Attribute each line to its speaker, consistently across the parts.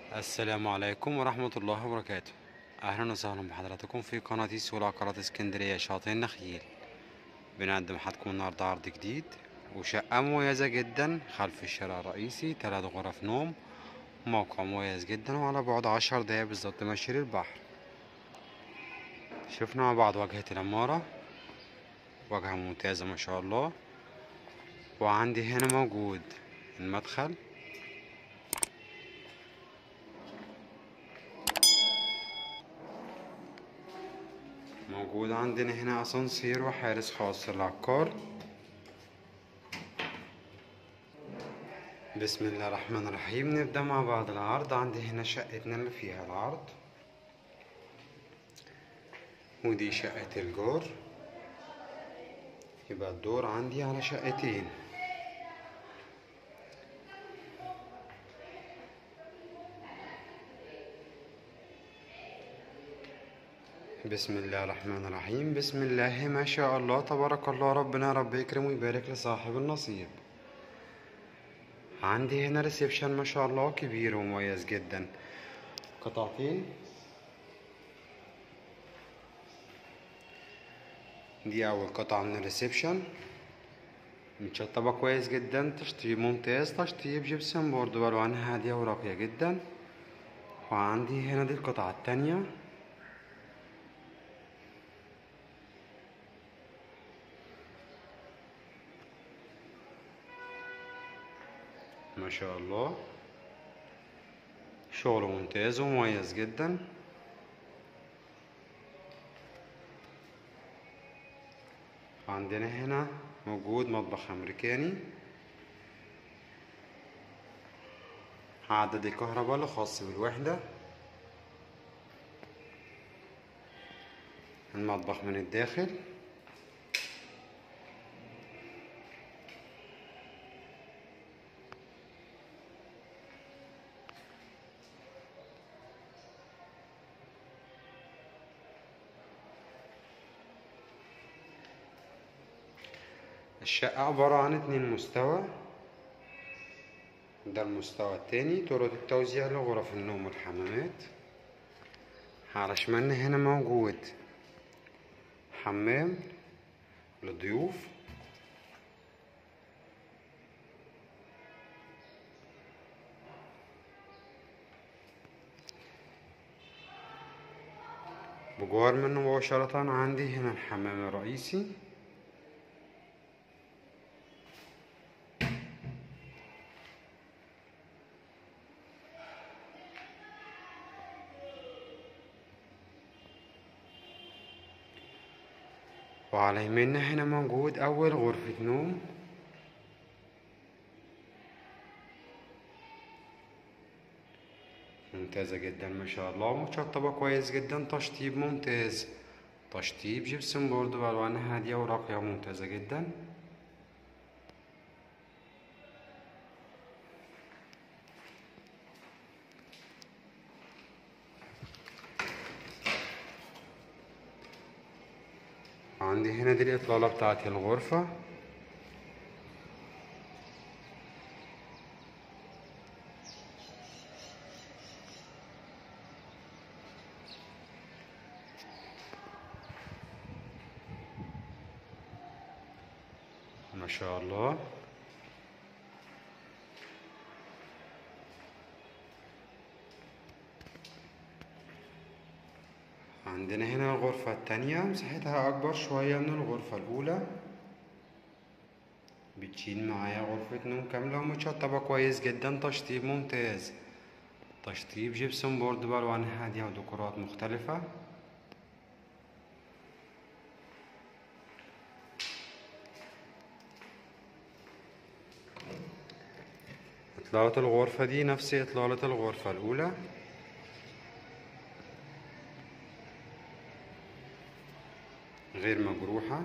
Speaker 1: السلام عليكم ورحمة الله وبركاته أهلا وسهلا بحضراتكم في قناة سوق العقارات اسكندرية شاطئ النخيل بنقدم لحضراتكم النهاردة عرض جديد وشقة مميزة جدا خلف الشارع الرئيسي تلات غرف نوم موقع مميز جدا وعلى بعد عشر دقايق بالظبط مشي للبحر شفنا مع بعض واجهة العمارة واجهة ممتازة ما شاء الله وعندي هنا موجود المدخل موجود عندنا هنا اسانسير وحارس خاص للعقار بسم الله الرحمن الرحيم نبدأ مع بعض العرض عندي هنا شقتنا اللي فيها العرض ودي شقة الجار يبقى الدور عندي على شقتين بسم الله الرحمن الرحيم بسم الله ما شاء الله تبارك الله ربنا رب يكرم ويبارك لصاحب النصيب عندي هنا ريسبشن ما شاء الله كبير ومميز جدا قطعتين دي اول قطعة من الريسبشن متشطبة كويس جدا تشطيب ممتاز تشطيب جبسن بورد والوان هادية وراقية جدا وعندي هنا دي القطعة التانية ما شاء الله شغل ممتاز ومميز جدا عندنا هنا موجود مطبخ امريكاني عدد الكهرباء الخاص بالوحدة المطبخ من الداخل الشقة عبارة عن اتنين مستوى ده المستوى التاني طرق التوزيع لغرف النوم والحمامات على شمالنا هنا موجود حمام للضيوف بجوار منه مباشرة عندي هنا الحمام الرئيسي وعلى يميننا هنا موجود أول غرفة نوم ممتازة جدا ما شاء الله متشطبة كويس جدا تشطيب ممتاز تشطيب جبسن بورد بألوان هادية وراقية ممتازة جدا عندي هنا دي الإطلالة بتاعت الغرفة ما شاء الله عندنا هنا الغرفة التانية مساحتها أكبر شوية من الغرفة الأولى بتشيل معايا غرفة نوم كاملة ومتشطبة كويس جدا تشطيب ممتاز تشطيب جبسون بورد بألوان هادية وديكورات مختلفة إطلالة الغرفة دي نفس إطلالة الغرفة الأولى غير مجروحة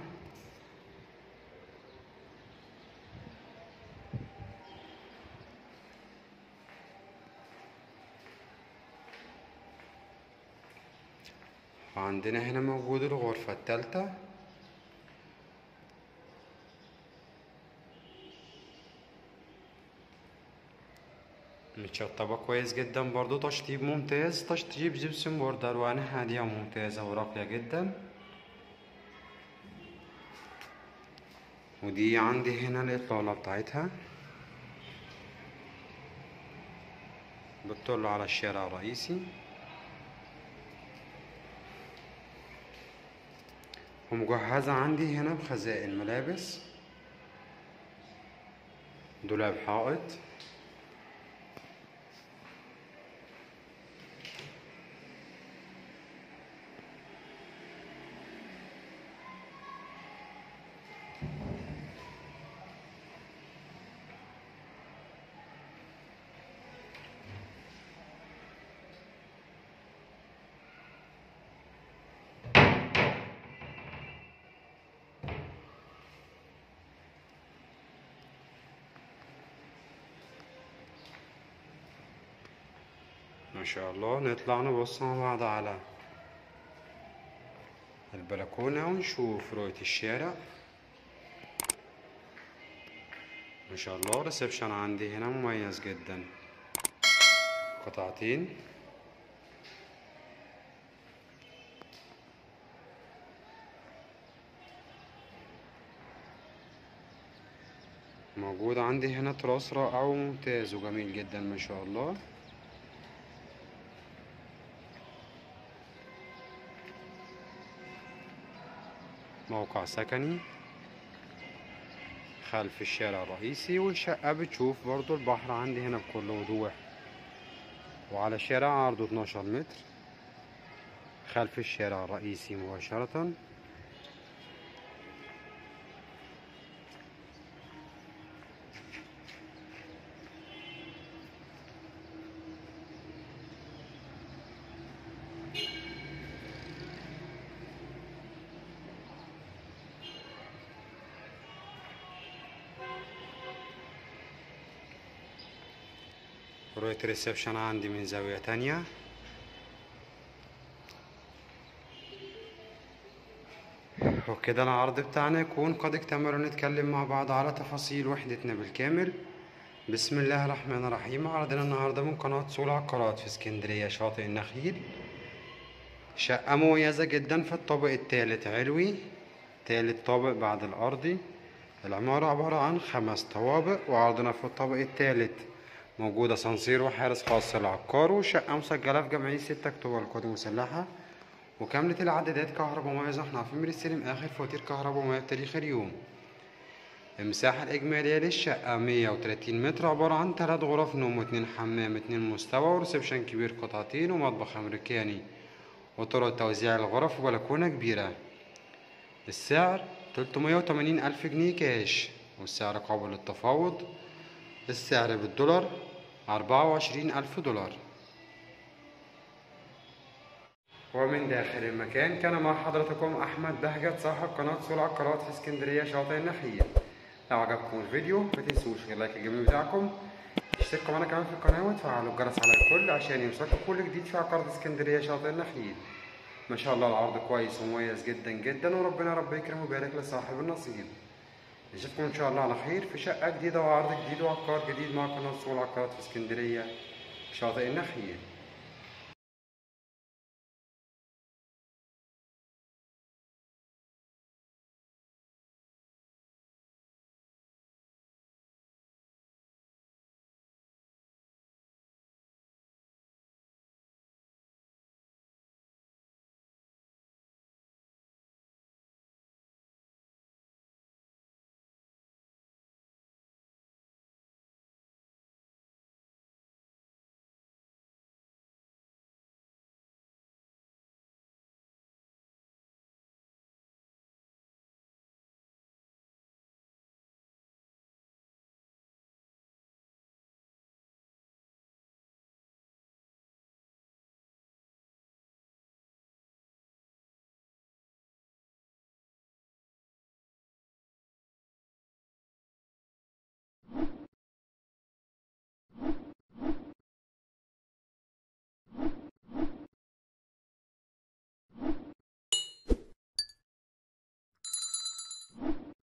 Speaker 1: وعندنا هنا موجود الغرفة التالتة متشطبة كويس جدا برضو تشطيب ممتاز تشطيب جبسن بورد ألوانها هادية ممتازة وراقية جدا ودي عندي هنا الإطلالة بتاعتها بتطل على الشارع الرئيسي ومجهزة عندي هنا بخزائن ملابس دولاب حائط ما شاء الله نطلع نبص مع بعض على البلكونة ونشوف رؤية الشارع ما شاء الله ريسبشن عندي هنا مميز جدا قطعتين موجود عندي هنا تراس رائع وممتاز وجميل جدا ما شاء الله موقع سكني خلف الشارع الرئيسي والشقة بتشوف برضو البحر عندي هنا بكل وضوح وعلى شارع عرضه 12 متر خلف الشارع الرئيسي مباشرة رؤية الريسبشن عندي من زاوية تانية وكده العرض بتاعنا يكون قد اكتمل ونتكلم مع بعض على تفاصيل وحدتنا بالكامل بسم الله الرحمن الرحيم عرضنا النهاردة من قناة سول عقارات في اسكندرية شاطئ النخيل شقة مميزة جدا في الطابق التالت علوي تالت طابق بعد الأرضي العمارة عبارة عن خمس طوابق وعرضنا في الطابق التالت موجود أسانسير وحارس خاص للعقار وشقة مسجلة في جمعية ستة أكتوبر القوات المسلحة وكاملة العدادات كهرباء ومية احنا عارفين بنستلم آخر فواتير كهرباء ومية بتاريخ اليوم المساحة الإجمالية للشقة مية وتلاتين متر عبارة عن تلات غرف نوم واتنين حمام اتنين مستوى وريسبشن كبير قطعتين ومطبخ أمريكاني وطرق توزيع الغرف وبلكونة كبيرة السعر تلتمية وتمانين ألف جنيه كاش والسعر قابل للتفاوض السعر بالدولار أربعة وعشرين ألف دولار ومن داخل المكان كان مع حضرتكم أحمد بهجت صاحب قناة سول عقارات في اسكندرية شاطئ النخيل لو عجبكم الفيديو متنسوش غير لايك الجميل بتاعكم اشتركوا معانا كمان في القناة وتفعلوا الجرس على الكل عشان يوصلكم كل جديد في عقارات اسكندرية شاطئ النخيل ما شاء الله العرض كويس ومميز جدا جدا وربنا رب يكرم ويبارك لصاحب النصيب نشوفكم ان شاء الله على خير في شقة جديدة وعرض جديد وعقار جديد مع قناة سول عقارات في اسكندرية شاطئ النخيل